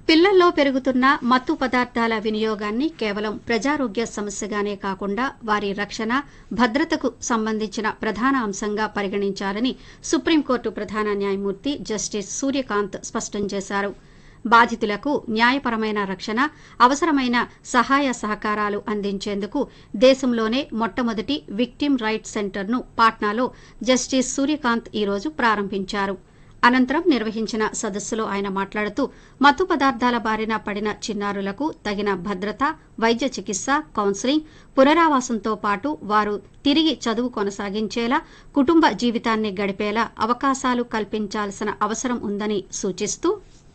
పిల్లల్లో పెరుగుతున్న మత్తు పదార్థాల వినియోగాన్ని కేవలం ప్రజారోగ్య సమస్యగానే కాకుండా వారి రక్షణ భద్రతకు సంబంధించిన ప్రధాన అంశంగా పరిగణించాలని సుప్రీంకోర్టు ప్రధాన న్యాయమూర్తి జస్టిస్ సూర్యకాంత్ స్పష్టం చేశారు బాధితులకు న్యాయపరమైన రక్షణ అవసరమైన సహాయ సహకారాలు అందించేందుకు దేశంలోనే మొట్టమొదటి విక్టిమ్ రైట్ సెంటర్ను పాట్నాలో జస్టిస్ సూర్యకాంత్ ఈరోజు ప్రారంభించారు అనంతరం నిర్వహించిన సదస్సులో ఆయన మాట్లాడుతూ మత్తు పదార్థాల బారిన పడిన చిన్నారులకు తగిన భద్రత వైద్య చికిత్స కౌన్సిలింగ్ పునరావాసంతో పాటు వారు తిరిగి చదువు కొనసాగించేలా కుటుంబ జీవితాన్ని గడిపేలా అవకాశాలు కల్పించాల్సిన అవసరం ఉందని సూచిస్తూ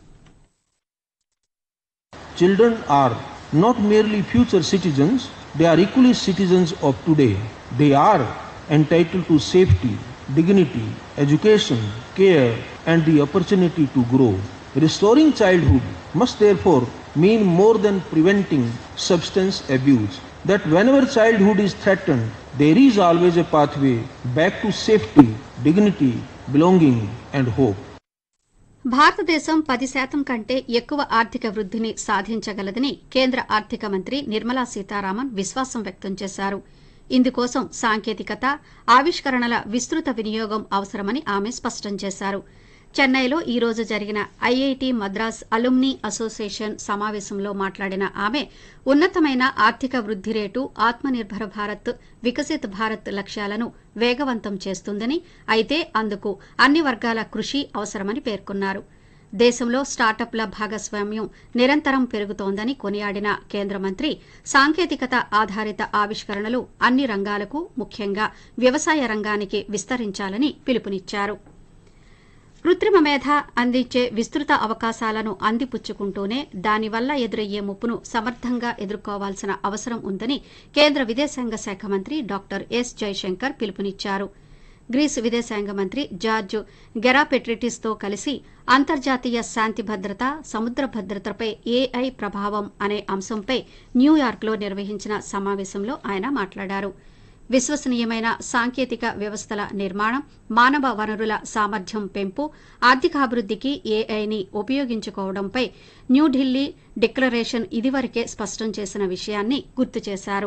Children are not merely future citizens, they are equally citizens of today. They are entitled to safety, dignity, education, care, and the opportunity to grow. Restoring childhood must therefore mean more than preventing substance abuse. That whenever childhood is threatened, there is always a pathway back to safety, dignity, belonging, and hope. భారతదేశం పది శాతం కంటే ఎక్కువ ఆర్థిక వృద్ధిని సాధించగలదని కేంద్ర ఆర్థిక మంత్రి నిర్మలా సీతారామన్ విశ్వాసం వ్యక్తం చేశారు ఇందుకోసం సాంకేతికత ఆవిష్కరణల విస్తృత వినియోగం అవసరమని ఆమె స్పష్టం చేశారు చెన్నైలో ఈ రోజు జరిగిన ఐఐటి మద్రాస్ అలుమ్ని అసోసియేషన్ సమావేశంలో మాట్లాడిన ఆమె ఉన్నతమైన ఆర్థిక వృద్ధి రేటు ఆత్మనిర్భర భారత్ వికసిత్ భారత్ లక్ష్యాలను వేగవంతం చేస్తుందని అయితే అందుకు అన్ని వర్గాల కృషి అవసరమని పేర్కొన్నారు దేశంలో స్టార్టప్ల భాగస్వామ్యం నిరంతరం పెరుగుతోందని కొనియాడిన కేంద్ర మంత్రి సాంకేతికత ఆధారిత ఆవిష్కరణలు అన్ని రంగాలకు ముఖ్యంగా వ్యవసాయ రంగానికి విస్తరించాలని పిలుపునిచ్చారు కృత్రిమ మేధ అందించే విస్తృత అవకాశాలను అందిపుచ్చుకుంటూనే దానివల్ల ఎదురయ్యే ముప్పును సమర్థంగా ఎదుర్కోవాల్సిన అవసరం ఉందని కేంద్ర విదేశాంగ శాఖ మంత్రి డాక్టర్ ఎస్ జైశంకర్ పిలుపునిచ్చారు గ్రీస్ విదేశాంగ మంత్రి జార్జ్ గెరాపెట్రిటిస్తో కలిసి అంతర్జాతీయ శాంతి భద్రత సముద్ర భద్రతపై ఏఐ ప్రభావం అనే అంశంపై న్యూయార్క్లో నిర్వహించిన సమావేశంలో ఆయన మాట్లాడారు విశ్వసనీయమైన సాంకేతిక వ్యవస్థల నిర్మాణం మానవ వనరుల సామర్థ్యం పెంపు ఆర్థికాభివృద్ధికి ఏఐని ఉపయోగించుకోవడంపై న్యూఢిల్లీ డిక్లరేషన్ ఇదివరకే స్పష్టం చేసిన విషయాన్ని గుర్తు చేశారు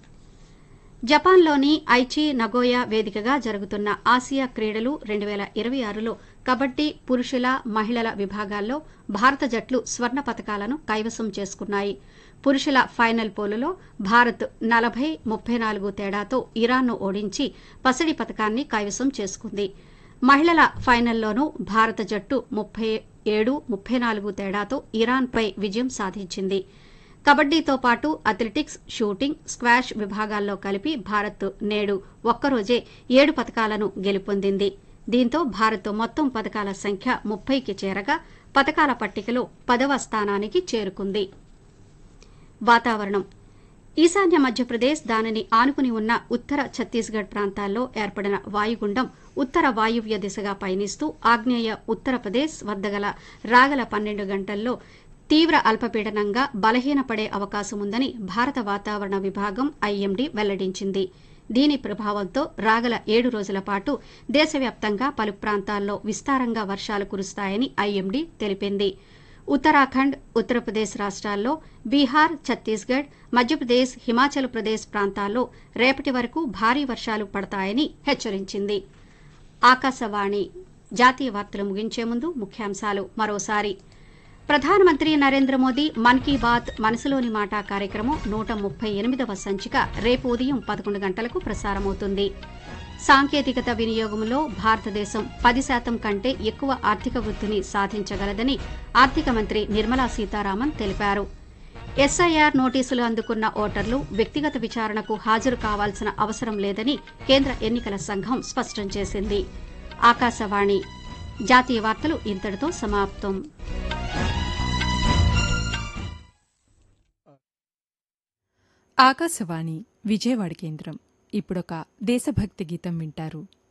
జపాన్లోని ఐచి నగోయా వేదికగా జరుగుతున్న ఆసియా క్రీడలు రెండు వేల ఇరవై ఆరులో కబడ్డీ పురుషుల మహిళల విభాగాల్లో భారత జట్లు స్వర్ణ పతకాలను కైవసం చేసుకున్నాయి పురుషుల ఫైనల్ పోలులో భారత్ నలభై ముప్పై నాలుగు తేడాతో ఇరాన్ను ఓడించి పసిడి పతకాన్ని కైవసం చేసుకుంది మహిళల ఫైనల్లోనూ భారత జట్టు ముప్పై ఏడు ముప్పై నాలుగు తేడాతో ఇరాన్పై విజయం సాధించింది కబడ్డీతో పాటు అథ్లెటిక్స్ షూటింగ్ స్క్వాష్ విభాగాల్లో కలిపి భారత్ నేడు ఒక్కరోజే ఏడు పతకాలను గెలుపొందింది దీంతో భారత్ మొత్తం పథకాల సంఖ్య ముప్పైకి చేరగా పథకాల పట్టికలో పదవ స్థానానికి చేరుకుంది వాతావరణం ఈశాన్య మధ్యప్రదేశ్ దానిని ఆనుకుని ఉన్న ఉత్తర ఛత్తీస్గఢ్ ప్రాంతాల్లో ఏర్పడిన వాయుగుండం ఉత్తర వాయువ్య దిశగా పయనిస్తూ ఆగ్నేయ ఉత్తరప్రదేశ్ వద్ద గల రాగల పన్నెండు గంటల్లో తీవ్ర అల్పపీడనంగా బలహీనపడే అవకాశం ఉందని భారత వాతావరణ విభాగం ఐఎండీ వెల్లడించింది దీని ప్రభావంతో రాగల ఏడు రోజుల పాటు దేశవ్యాప్తంగా పలు ప్రాంతాల్లో విస్తారంగా వర్షాలు కురుస్తాయని ఐఎండీ తెలిపింది ఉత్తరాఖండ్ ఉత్తరప్రదేశ్ రాష్ట్రాల్లో బీహార్ ఛత్తీస్గఢ్ మధ్యప్రదేశ్ హిమాచల్ ప్రదేశ్ ప్రాంతాల్లో రేపటి వరకు భారీ వర్షాలు పడతాయని హెచ్చరించింది ఆకాశవాణి జాతీయ వార్తలు ముగించే ముందు ముఖ్యాంశాలు మరోసారి ప్రధానమంత్రి నరేంద్ర మోదీ మన్ కీ బాత్ మనసులోని మాట కార్యక్రమం నూట ముప్పై ఎనిమిదవ సంచిక రేపు ఉదయం పదకొండు గంటలకు ప్రసారమవుతుంది సాంకేతికత వినియోగంలో భారతదేశం పది శాతం కంటే ఎక్కువ ఆర్థిక వృద్ధిని సాధించగలదని ఆర్థిక మంత్రి నిర్మలా సీతారామన్ తెలిపారు ఎస్ఐఆర్ నోటీసులు అందుకున్న ఓటర్లు వ్యక్తిగత విచారణకు హాజరు కావాల్సిన అవసరం లేదని కేంద్ర ఎన్నికల సంఘం స్పష్టం చేసింది ఆకాశవాణి జాతీయ వార్తలు ఇంతటితో సమాప్తం ఆకాశవాణి విజయవాడ కేంద్రం ఇప్పుడొక దేశభక్తి గీతం వింటారు